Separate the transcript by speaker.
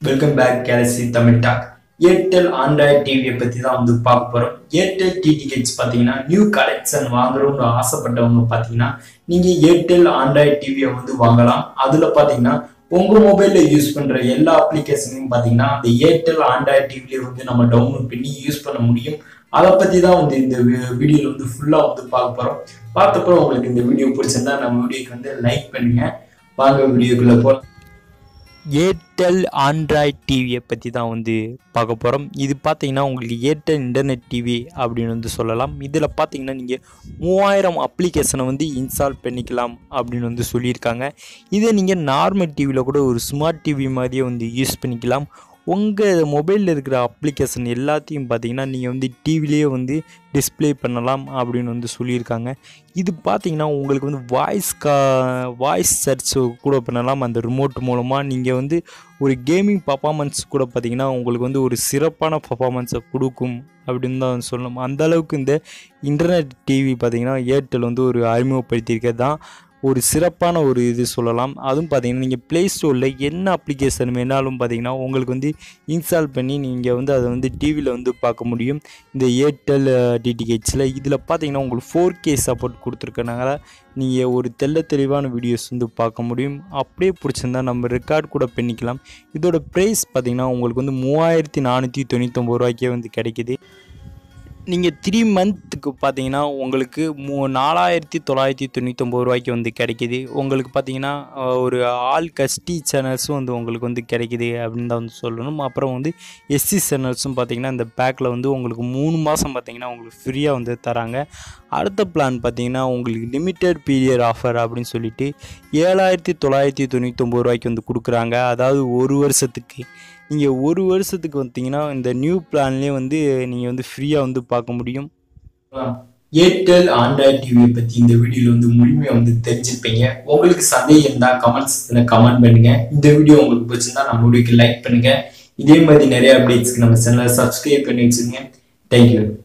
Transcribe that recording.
Speaker 1: welcome back Galaxy Tamil talk Airtel Android டிவியை பற்றி தான் வந்து பார்க்க போகிறோம் ஏர்டெல் டிடிஹெச் பார்த்தீங்கன்னா நியூ கலெக்ஷன் வாங்குறவங்க ஆசைப்பட்டவங்க பார்த்தீங்கன்னா நீங்கள் ஏர்டெல் ஆண்ட்ராய்ட் டிவியை வந்து வாங்கலாம் அதில் பார்த்தீங்கன்னா உங்கள் மொபைலில் யூஸ் பண்ணுற எல்லா அப்ளிகேஷனையும் பார்த்தீங்கன்னா அந்த ஏர்டெல் ஆண்ட்ராய்ட் டிவிலே வந்து நம்ம டவுன்லோட் பண்ணி யூஸ் பண்ண முடியும் அதை பற்றி தான் வந்து இந்த வீடியோவில் வந்து ஃபுல்லாக வந்து பார்க்க போகிறோம் பார்த்தப்பறம் உங்களுக்கு இந்த வீடியோ பிடிச்சிருந்தா நம்ம வீடியோக்கு வந்து லைக் பண்ணுங்க வாங்க வீடியோக்குள்ளே போகலாம்
Speaker 2: ஏர்டெல் ஆண்ட்ராய்ட் டிவியை பற்றி தான் வந்து பார்க்க போகிறோம் இது பார்த்தீங்கன்னா உங்களுக்கு ஏர்டெல் இன்டர்நெட் டிவி அப்படின்னு வந்து சொல்லலாம் இதில் பார்த்தீங்கன்னா நீங்கள் மூவாயிரம் அப்ளிகேஷனை வந்து இன்ஸ்டால் பண்ணிக்கலாம் அப்படின்னு வந்து சொல்லியிருக்காங்க இதே நீங்கள் நார்மல் டிவியில் கூட ஒரு ஸ்மார்ட் டிவி மாதிரியே வந்து யூஸ் பண்ணிக்கலாம் உங்கள் மொபைலில் இருக்கிற அப்ளிகேஷன் எல்லாத்தையும் பார்த்தீங்கன்னா நீங்கள் வந்து டிவிலேயே வந்து டிஸ்ப்ளே பண்ணலாம் அப்படின்னு வந்து சொல்லியிருக்காங்க இது பார்த்தீங்கன்னா உங்களுக்கு வந்து வாய்ஸ் கா வாய்ஸ் சர்ச் கூட பண்ணலாம் அந்த ரிமோட் மூலமாக நீங்கள் வந்து ஒரு கேமிங் பர்ஃபாமன்ஸ் கூட பார்த்தீங்கன்னா உங்களுக்கு வந்து ஒரு சிறப்பான பர்ஃபாமன்ஸை கொடுக்கும் அப்படின்னு தான் சொல்லணும் அந்த அளவுக்கு இந்த இன்டர்நெட் டிவி பார்த்தீங்கன்னா ஏர்டெல் வந்து ஒரு அறிமுகப்படுத்தியிருக்கிறது தான் ஒரு சிறப்பான ஒரு இது சொல்லலாம் அதுவும் பார்த்தீங்கன்னா நீங்கள் ப்ளே ஸ்டோரில் என்ன அப்ளிகேஷன் வேணாலும் பார்த்தீங்கன்னா உங்களுக்கு வந்து இன்ஸ்டால் பண்ணி நீங்கள் வந்து அதை வந்து டிவியில் வந்து பார்க்க முடியும் இந்த ஏர்டெல் டிடிஹெச்சில் இதில் பார்த்தீங்கன்னா உங்களுக்கு ஃபோர் கே சப்போர்ட் கொடுத்துருக்கனால நீங்கள் ஒரு தெள்ள தெளிவான வீடியோஸ் வந்து பார்க்க முடியும் அப்படியே பிடிச்சிருந்தா நம்ம ரெக்கார்ட் கூட பண்ணிக்கலாம் இதோட ப்ரைஸ் பார்த்தீங்கன்னா உங்களுக்கு வந்து மூவாயிரத்தி நானூற்றி தொண்ணூத்தொம்பது ரூபாய்க்கே வந்து கிடைக்கிது நீங்கள் த்ரீ மந்த்துக்கு பார்த்தீங்கன்னா உங்களுக்கு மூ நாலாயிரத்தி தொள்ளாயிரத்தி தொண்ணூத்தொம்பது ரூபாய்க்கு வந்து கிடைக்கிது உங்களுக்கு பார்த்தீங்கன்னா அஹ், ஒரு ஆல் கஸ்டி சேனல்ஸும் வந்து உங்களுக்கு வந்து கிடைக்கிது அப்படின்னு தான் வந்து சொல்லணும் அப்புறம் வந்து எஸ்சி சேனல்ஸும் பார்த்தீங்கன்னா இந்த பேக்கில் வந்து உங்களுக்கு மூணு மாதம் பார்த்தீங்கன்னா உங்களுக்கு ஃப்ரீயாக வந்து தராங்க அடுத்த பிளான் பார்த்தீங்கன்னா உங்களுக்கு லிமிட்டட் பீரியட் ஆஃபர் அப்படின்னு சொல்லிட்டு ஏழாயிரத்தி தொள்ளாயிரத்தி தொண்ணூத்தொம்பது ரூபாய்க்கு வந்து கொடுக்குறாங்க அதாவது ஒரு வருஷத்துக்கு நீங்கள் ஒரு வருஷத்துக்கு வந்தீங்கன்னா இந்த நியூ பிளான்லேயே வந்து நீங்கள் வந்து ஃப்ரீயாக வந்து பார்க்க முடியும்
Speaker 1: ஏர்டெல் ஆண்ட்ராய்ட் டிவியை பற்றி இந்த வீடியோவில் வந்து முழுமையாக வந்து தெரிஞ்சுப்பீங்க உங்களுக்கு சந்தேகம் இருந்தால் கமெண்ட்ஸ் கமெண்ட் பண்ணுங்க இந்த வீடியோ உங்களுக்கு பிடிச்சிருந்தா நம்ம வீடியோக்கு லைக் பண்ணுங்க இதே மாதிரி நிறைய அப்டேட்ஸ்க்கு நம்ம சேனலை சப்ஸ்கிரைப் பண்ணி வச்சுருங்க தேங்க்யூ